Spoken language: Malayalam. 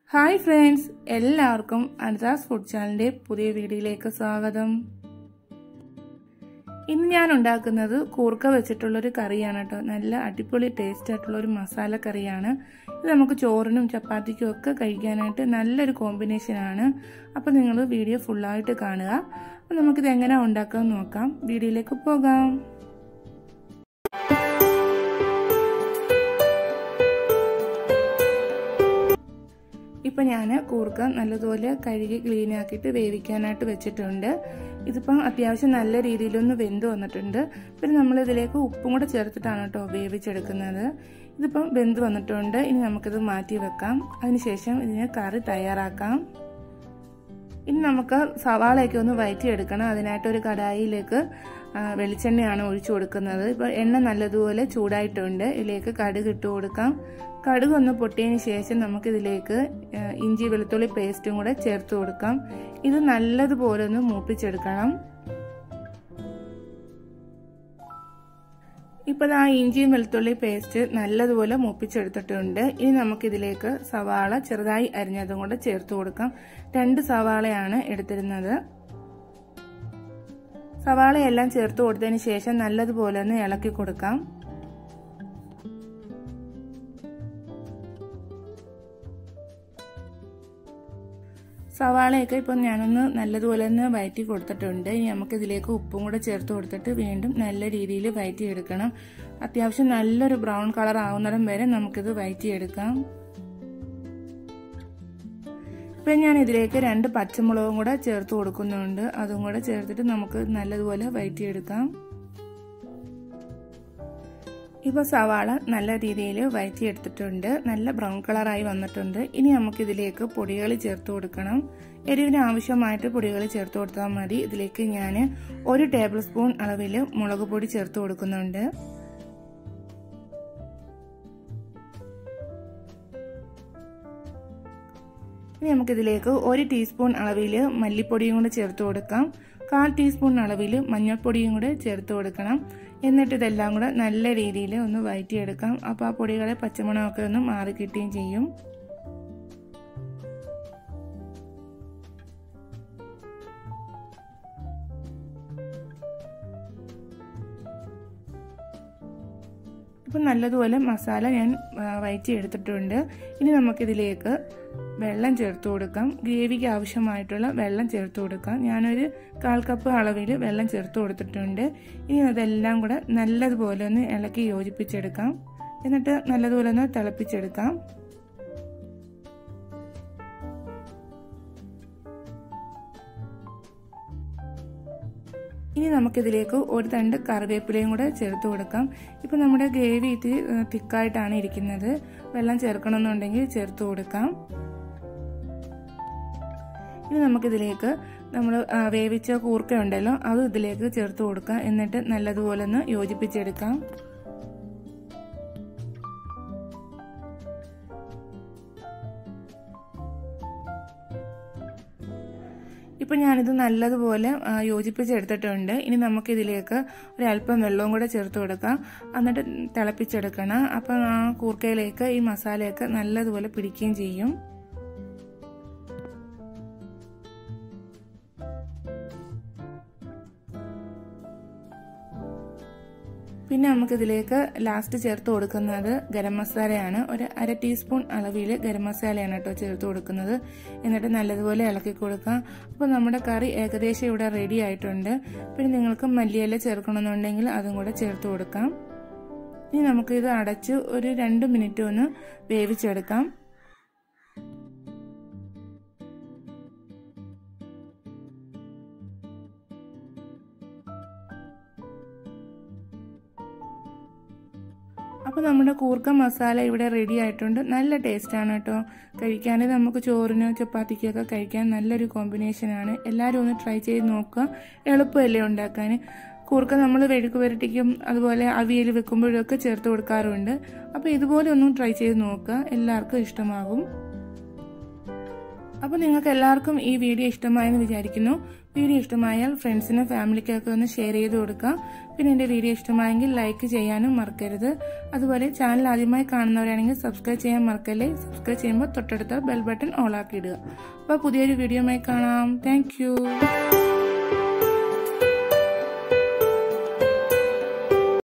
ഹായ് ഫ്രണ്ട്സ് എല്ലാവർക്കും അനിതാസ് ഫുഡ് ചാനലിൻ്റെ പുതിയ വീഡിയോയിലേക്ക് സ്വാഗതം ഇന്ന് ഞാൻ ഉണ്ടാക്കുന്നത് കൂർക്ക വെച്ചിട്ടുള്ളൊരു കറിയാണ് കേട്ടോ നല്ല അടിപൊളി ടേസ്റ്റ് ആയിട്ടുള്ള ഒരു മസാല കറിയാണ് ഇത് നമുക്ക് ചോറിനും ചപ്പാത്തിക്കും ഒക്കെ കഴിക്കാനായിട്ട് നല്ലൊരു കോമ്പിനേഷനാണ് അപ്പോൾ നിങ്ങൾ വീഡിയോ ഫുള്ളായിട്ട് കാണുക അപ്പോൾ നമുക്കിത് എങ്ങനെ ഉണ്ടാക്കാൻ നോക്കാം വീഡിയോയിലേക്ക് പോകാം ഇപ്പം ഞാൻ കൂർക്ക നല്ലതുപോലെ കഴുകി ക്ലീൻ ആക്കിയിട്ട് വേവിക്കാനായിട്ട് വെച്ചിട്ടുണ്ട് ഇതിപ്പം അത്യാവശ്യം നല്ല രീതിയിലൊന്ന് വെന്ത് വന്നിട്ടുണ്ട് പിന്നെ നമ്മൾ ഇതിലേക്ക് ഉപ്പും കൂടെ ചേർത്തിട്ടാണ് കേട്ടോ വേവിച്ചെടുക്കുന്നത് ഇതിപ്പം വെന്ത് വന്നിട്ടുണ്ട് ഇനി നമുക്കിത് മാറ്റി വെക്കാം അതിനുശേഷം ഇതിന് കറി തയ്യാറാക്കാം ഇനി നമുക്ക് സവാളയൊക്കെ ഒന്ന് വയറ്റിയെടുക്കണം അതിനായിട്ട് ഒരു കടായിയിലേക്ക് വെളിച്ചെണ്ണയാണ് ഒഴിച്ചു കൊടുക്കുന്നത് ഇപ്പോൾ എണ്ണ നല്ലതുപോലെ ചൂടായിട്ടുണ്ട് ഇതിലേക്ക് കടുക് ഇട്ട് കൊടുക്കാം കടുക് ഒന്ന് പൊട്ടിയതിന് ശേഷം നമുക്കിതിലേക്ക് ഇഞ്ചി വെളുത്തുള്ളി പേസ്റ്റും കൂടെ ചേർത്ത് കൊടുക്കാം ഇത് നല്ലതുപോലെ ഒന്ന് മൂപ്പിച്ചെടുക്കണം ഇപ്പോൾ ആ ഇഞ്ചിയും വെളുത്തുള്ളി പേസ്റ്റ് നല്ലതുപോലെ മൂപ്പിച്ചെടുത്തിട്ടുണ്ട് ഇനി നമുക്കിതിലേക്ക് സവാള ചെറുതായി അരിഞ്ഞതും കൂടെ ചേർത്ത് കൊടുക്കാം രണ്ട് സവാളയാണ് എടുത്തിരുന്നത് സവാളയെല്ലാം ചേർത്ത് കൊടുത്തതിന് ശേഷം നല്ലതുപോലെ ഒന്ന് ഇളക്കി കൊടുക്കാം സവാളയൊക്കെ ഇപ്പം ഞാനൊന്ന് നല്ലതുപോലെ ഒന്ന് വയറ്റി കൊടുത്തിട്ടുണ്ട് ഇനി നമുക്ക് ഇതിലേക്ക് ഉപ്പും കൂടെ ചേർത്ത് കൊടുത്തിട്ട് വീണ്ടും നല്ല രീതിയിൽ വയറ്റിയെടുക്കണം അത്യാവശ്യം നല്ലൊരു ബ്രൗൺ കളർ ആവുന്നിടം വരെ നമുക്കിത് വയറ്റിയെടുക്കാം ഇപ്പം ഞാൻ ഇതിലേക്ക് രണ്ട് പച്ചമുളകും കൂടെ ചേർത്ത് കൊടുക്കുന്നുണ്ട് അതും കൂടെ ചേർത്തിട്ട് നമുക്ക് നല്ലതുപോലെ വയറ്റിയെടുക്കാം ഇപ്പോൾ സവാള നല്ല രീതിയിൽ വയറ്റിയെടുത്തിട്ടുണ്ട് നല്ല ബ്രൗൺ കളറായി വന്നിട്ടുണ്ട് ഇനി നമുക്കിതിലേക്ക് പൊടികൾ ചേർത്ത് കൊടുക്കണം എരിവിന് ആവശ്യമായിട്ട് പൊടികൾ ചേർത്ത് കൊടുത്താൽ മതി ഇതിലേക്ക് ഞാൻ ഒരു ടേബിൾ സ്പൂൺ അളവിൽ മുളക് പൊടി ചേർത്ത് കൊടുക്കുന്നുണ്ട് ഇനി നമുക്കിതിലേക്ക് ഒരു ടീസ്പൂൺ അളവിൽ മല്ലിപ്പൊടിയും കൂടെ ചേർത്ത് കൊടുക്കാം കാൽ ടീസ്പൂൺ അളവിൽ മഞ്ഞൾപ്പൊടിയും കൂടെ ചേർത്ത് കൊടുക്കണം എന്നിട്ട് ഇതെല്ലാം കൂടെ നല്ല രീതിയിൽ ഒന്ന് വഴറ്റിയെടുക്കാം അപ്പോൾ ആ പൊടികളെ പച്ചമണമൊക്കെ ഒന്ന് മാറി കിട്ടുകയും ചെയ്യും ഇപ്പം നല്ലതുപോലെ മസാല ഞാൻ വയറ്റി എടുത്തിട്ടുണ്ട് ഇനി നമുക്കിതിലേക്ക് വെള്ളം ചേർത്ത് കൊടുക്കാം ഗ്രേവിക്ക് ആവശ്യമായിട്ടുള്ള വെള്ളം ചേർത്ത് കൊടുക്കാം ഞാനൊരു കാൽ കപ്പ് അളവിൽ വെള്ളം ചേർത്ത് കൊടുത്തിട്ടുണ്ട് ഇനി അതെല്ലാം കൂടെ നല്ലതുപോലെ ഒന്ന് ഇളക്കി യോജിപ്പിച്ചെടുക്കാം എന്നിട്ട് നല്ലതുപോലെ ഒന്ന് തിളപ്പിച്ചെടുക്കാം ഇനി നമുക്കിതിലേക്ക് ഒരു തണ്ട് കറിവേപ്പിലയും കൂടെ ചേർത്ത് കൊടുക്കാം ഇപ്പം നമ്മുടെ ഗ്രേവി ഇത് തിക്കായിട്ടാണ് ഇരിക്കുന്നത് വെള്ളം ചേർക്കണമെന്നുണ്ടെങ്കിൽ ചേർത്ത് കൊടുക്കാം ഇനി നമുക്കിതിലേക്ക് നമ്മൾ വേവിച്ച കൂർക്ക ഉണ്ടല്ലോ അത് ഇതിലേക്ക് ചേർത്ത് കൊടുക്കാം എന്നിട്ട് നല്ലതുപോലെ ഒന്ന് യോജിപ്പിച്ചെടുക്കാം ഇപ്പം ഞാനിത് നല്ലതുപോലെ യോജിപ്പിച്ചെടുത്തിട്ടുണ്ട് ഇനി നമുക്കിതിലേക്ക് ഒരല്പം വെള്ളവും കൂടെ ചേർത്ത് കൊടുക്കാം എന്നിട്ട് തിളപ്പിച്ചെടുക്കണം അപ്പം ആ കൂർക്കയിലേക്ക് ഈ മസാലയൊക്കെ നല്ലതുപോലെ പിടിക്കുകയും ചെയ്യും പിന്നെ നമുക്കിതിലേക്ക് ലാസ്റ്റ് ചേർത്ത് കൊടുക്കുന്നത് ഗരം മസാലയാണ് ഒരു അര ടീസ്പൂൺ അളവിൽ ഗരം മസാലയാണ് കേട്ടോ ചേർത്ത് കൊടുക്കുന്നത് എന്നിട്ട് നല്ലതുപോലെ ഇളക്കി കൊടുക്കാം അപ്പോൾ നമ്മുടെ കറി ഏകദേശം ഇവിടെ റെഡി ആയിട്ടുണ്ട് പിന്നെ നിങ്ങൾക്ക് മല്ലിയില ചേർക്കണമെന്നുണ്ടെങ്കിൽ അതും കൂടെ ചേർത്ത് കൊടുക്കാം ഇനി നമുക്കിത് അടച്ച് ഒരു രണ്ട് മിനിറ്റ് ഒന്ന് വേവിച്ചെടുക്കാം അപ്പോൾ നമ്മുടെ കൂർക്ക മസാല ഇവിടെ റെഡി ആയിട്ടുണ്ട് നല്ല ടേസ്റ്റാണ് കേട്ടോ കഴിക്കാൻ നമുക്ക് ചോറിനോ ചപ്പാത്തിക്കൊക്കെ കഴിക്കാൻ നല്ലൊരു കോമ്പിനേഷനാണ് എല്ലാവരും ഒന്ന് ട്രൈ ചെയ്ത് നോക്കുക എളുപ്പമല്ലേ ഉണ്ടാക്കാൻ കൂർക്ക നമ്മൾ വെഴുക്ക് പുരട്ടിക്കും അതുപോലെ അവിയൽ വെക്കുമ്പോഴൊക്കെ ചേർത്ത് കൊടുക്കാറുണ്ട് അപ്പോൾ ഇതുപോലെ ഒന്നും ട്രൈ ചെയ്ത് നോക്കുക എല്ലാവർക്കും ഇഷ്ടമാകും അപ്പോൾ നിങ്ങൾക്ക് എല്ലാവർക്കും ഈ വീഡിയോ ഇഷ്ടമായെന്ന് വിചാരിക്കുന്നു വീഡിയോ ഇഷ്ടമായാൽ ഫ്രണ്ട്സിനും ഫാമിലിക്കൊക്കെ ഒന്ന് ഷെയർ ചെയ്ത് കൊടുക്കുക പിന്നെ എൻ്റെ വീഡിയോ ഇഷ്ടമായെങ്കിൽ ലൈക്ക് ചെയ്യാനും മറക്കരുത് അതുപോലെ ചാനൽ ആദ്യമായി കാണുന്നവരാണെങ്കിൽ സബ്സ്ക്രൈബ് ചെയ്യാൻ മറക്കല്ലേ സബ്സ്ക്രൈബ് ചെയ്യുമ്പോൾ തൊട്ടടുത്ത ബെൽ ബട്ടൺ ഓൺ ആക്കി ഇടുക അപ്പോൾ പുതിയൊരു വീഡിയോയുമായി കാണാം താങ്ക്